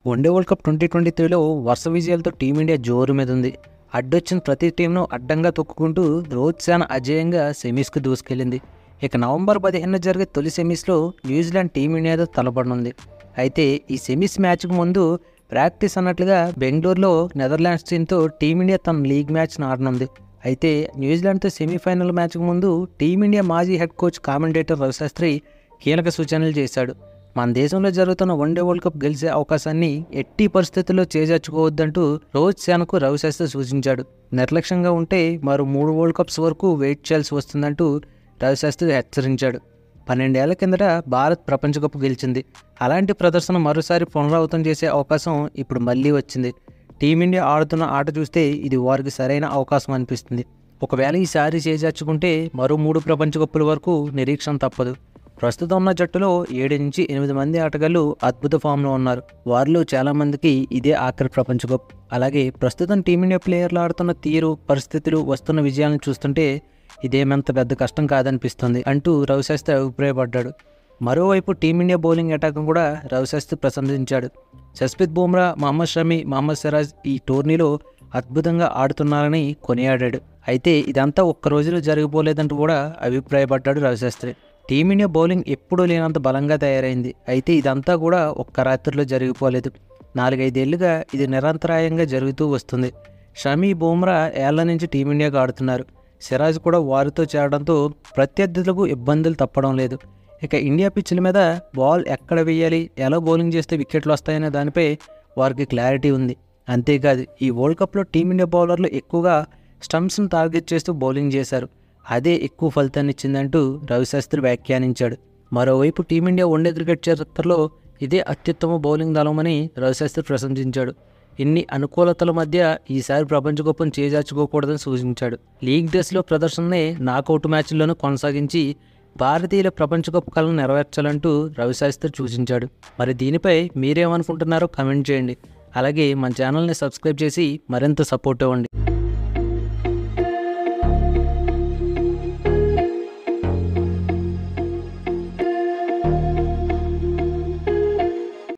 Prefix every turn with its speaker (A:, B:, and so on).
A: one day world cup twenty twenty త్రీలో వరుస విజయాలతో టీమిండియా జోరు మీద ఉంది అడ్డొచ్చిన ప్రతి టీంను అడ్డంగా తొక్కుకుంటూ రోహిత్ శర్మ అజేయంగా సెమీస్కు దూసుకెళ్లింది ఇక నవంబర్ పదిహేను జరిగే తొలి సెమీస్లో న్యూజిలాండ్ టీమిండియాతో తలపడనుంది అయితే ఈ సెమీస్ మ్యాచ్కు ముందు ప్రాక్టీస్ అన్నట్లుగా బెంగళూరులో నెదర్లాండ్స్ టీంతో టీమిండియా తన లీగ్ మ్యాచ్ను ఆడనుంది అయితే న్యూజిలాండ్తో సెమీఫైనల్ మ్యాచ్కు ముందు టీమిండియా మాజీ హెడ్ కోచ్ కామెంటేటర్ రవిశాస్త్రి కీలక సూచనలు చేశాడు మన దేశంలో జరుగుతున్న వన్డే వరల్డ్ కప్ గెలిచే అవకాశాన్ని ఎట్టి పరిస్థితుల్లో చేజార్చుకోవద్దంటూ రోహిత్ శర్మకు రవిశాస్త్రి సూచించాడు నిర్లక్ష్యంగా ఉంటే మరో మూడు వరల్డ్ కప్స్ వరకు వెయిట్ చేయాల్సి వస్తుందంటూ రవిశాస్త్రి హెచ్చరించాడు పన్నెండేళ్ల కిందట భారత్ ప్రపంచ కప్ గెలిచింది అలాంటి ప్రదర్శన మరోసారి పునరావృతం చేసే అవకాశం ఇప్పుడు మళ్ళీ వచ్చింది టీమిండియా ఆడుతున్న ఆట చూస్తే ఇది వారికి సరైన అవకాశం అనిపిస్తుంది ఒకవేళ ఈసారి చేజార్చుకుంటే మరో మూడు ప్రపంచ కప్పుల వరకు నిరీక్షణ తప్పదు ప్రస్తుతం ఉన్న జట్టులో ఏడు నుంచి ఎనిమిది మంది ఆటగాళ్లు అద్భుత ఫామ్లో ఉన్నారు వారిలో చాలా మందికి ఇదే ఆఖరి ప్రపంచ కప్ అలాగే ప్రస్తుతం టీమిండియా ప్లేయర్లు ఆడుతున్న తీరు పరిస్థితులు వస్తున్న విజయాలను చూస్తుంటే ఇదేమంత పెద్ద కష్టం కాదనిపిస్తుంది అంటూ రవిశాస్త్రి అభిప్రాయపడ్డాడు మరోవైపు టీమిండియా బౌలింగ్ అటాక్ కూడా రవిశాస్త్రి ప్రశంసించాడు జస్ప్రీత్ బుమ్రా మహమ్మద్ షమి మహమ్మద్ సిరాజ్ ఈ టోర్నీలో అద్భుతంగా ఆడుతున్నారని కొనియాడాడు అయితే ఇదంతా ఒక్క రోజులో జరిగిపోలేదంటూ కూడా అభిప్రాయపడ్డాడు రవిశాస్త్రి టీమిండియా బౌలింగ్ ఎప్పుడూ లేనంత బలంగా తయారైంది అయితే ఇదంతా కూడా ఒక్క రాత్రిలో జరిగిపోలేదు నాలుగైదేళ్లుగా ఇది నిరంతరాయంగా జరుగుతూ వస్తుంది షమీ బుమ్రా ఏళ్ల నుంచి టీమిండియాకు ఆడుతున్నారు సిరాజ్ కూడా వారితో చేరడంతో ప్రత్యర్థులకు ఇబ్బందులు తప్పడం లేదు ఇక ఇండియా పిచ్ల మీద బాల్ ఎక్కడ వేయాలి ఎలా బౌలింగ్ చేస్తే వికెట్లు వస్తాయనే దానిపై వారికి క్లారిటీ ఉంది అంతేకాదు ఈ వరల్డ్ కప్లో టీమిండియా బౌలర్లు ఎక్కువగా స్టంప్స్ను టార్గెట్ చేస్తూ బౌలింగ్ చేశారు అదే ఎక్కువ ఫలితాన్ని ఇచ్చిందంటూ రవిశాస్త్రి వ్యాఖ్యానించాడు మరోవైపు టీమిండియా వన్డే క్రికెట్ చరిత్రలో ఇదే అత్యుత్తమ బౌలింగ్ దళమని రవిశాస్త్రి ప్రశంసించాడు ఇన్ని అనుకూలతల మధ్య ఈసారి ప్రపంచ కప్ను చేజార్చుకోకూడదని సూచించాడు లీగ్ డేస్లో ప్రదర్శననే నాకౌట్ మ్యాచ్ల్లోనూ కొనసాగించి భారతీయుల ప్రపంచ కప్ కలను నెరవేర్చాలంటూ రవిశాస్త్రి సూచించాడు మరి దీనిపై మీరేమనుకుంటున్నారో కమెంట్ చేయండి అలాగే మన ఛానల్ని సబ్స్క్రైబ్ చేసి మరింత సపోర్ట్ ఇవ్వండి